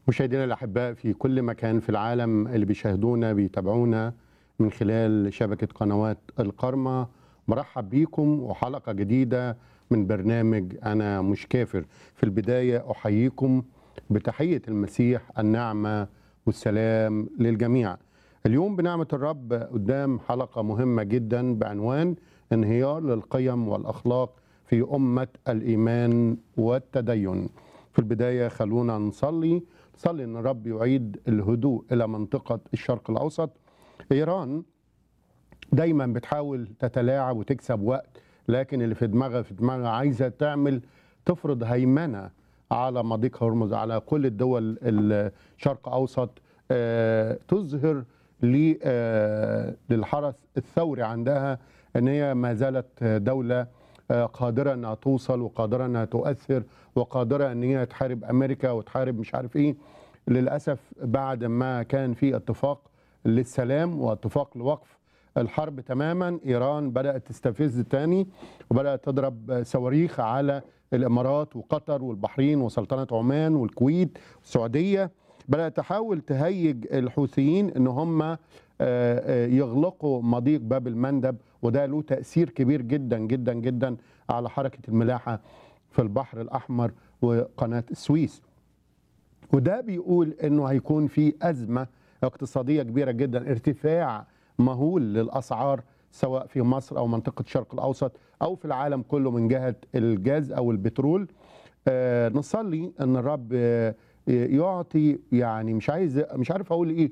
مشاهدينا الأحباء في كل مكان في العالم اللي بيشاهدونا بيتابعونا من خلال شبكة قنوات القرمة مرحب بيكم وحلقة جديدة من برنامج أنا مش كافر في البداية أحييكم بتحية المسيح النعمة والسلام للجميع اليوم بنعمة الرب قدام حلقة مهمة جدا بعنوان انهيار للقيم والأخلاق في أمة الإيمان والتدين في البداية خلونا نصلي نصلي أن الرب يعيد الهدوء إلى منطقة الشرق الأوسط إيران دايما بتحاول تتلاعب وتكسب وقت لكن اللي في دماغها في دماغها عايزة تعمل تفرض هيمنة على مضيق هرمز على كل الدول الشرق أوسط آه، تظهر لي- آه، للحرس الثوري عندها ان هي ما زالت دوله آه، قادره انها توصل وقادره انها تؤثر وقادره ان هي تحارب امريكا وتحارب مش عارف ايه للاسف بعد ما كان في اتفاق للسلام واتفاق لوقف الحرب تماما ايران بدات تستفز تاني وبدات تضرب صواريخ على الامارات وقطر والبحرين وسلطنه عمان والكويت والسعوديه بدات تحاول تهيج الحوثيين ان هم آه، آه، يغلقوا مضيق باب المندب وده له تاثير كبير جدا جدا جدا على حركه الملاحه في البحر الاحمر وقناه السويس وده بيقول انه هيكون في ازمه اقتصاديه كبيره جدا ارتفاع مهول للاسعار سواء في مصر او منطقه الشرق الاوسط او في العالم كله من جهه الجاز او البترول آه نصلي ان الرب آه يعطي يعني مش عايز مش عارف اقول ايه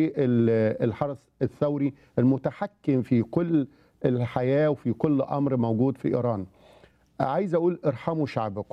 للحرس الثوري المتحكم في كل الحياه وفي كل امر موجود في ايران عايز اقول ارحموا شعبكم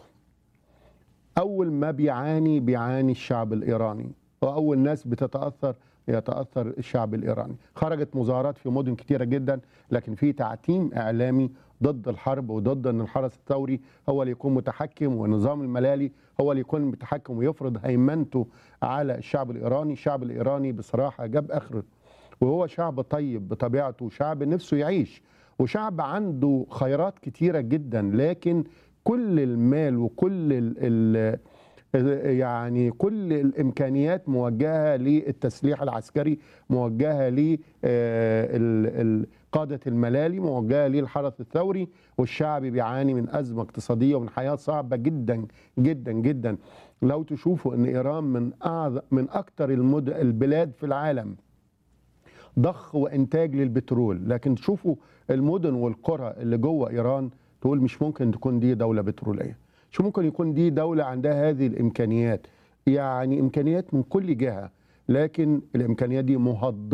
اول ما بيعاني بيعاني الشعب الايراني واول ناس بتتاثر يتاثر الشعب الايراني خرجت مظاهرات في مدن كتيره جدا لكن في تعتيم اعلامي ضد الحرب وضد ان الحرس الثوري هو اللي يكون متحكم والنظام الملالي هو اللي يكون متحكم ويفرض هيمنته على الشعب الايراني الشعب الايراني بصراحه جاب اخره وهو شعب طيب بطبيعته شعب نفسه يعيش وشعب عنده خيرات كتيرة جدا لكن كل المال وكل ال ال يعني كل الامكانيات موجهه للتسليح العسكري موجهه لقاده الملالي موجهه للحرس الثوري والشعب بيعاني من ازمه اقتصاديه ومن حياه صعبه جدا جدا جدا لو تشوفوا ان ايران من اعظم من اكثر المد... البلاد في العالم ضخ وانتاج للبترول لكن تشوفوا المدن والقرى اللي جوه ايران تقول مش ممكن تكون دي دوله بتروليه مش ممكن يكون دي دوله عندها هذه الامكانيات يعني امكانيات من كل جهه لكن الامكانيات دي مهدره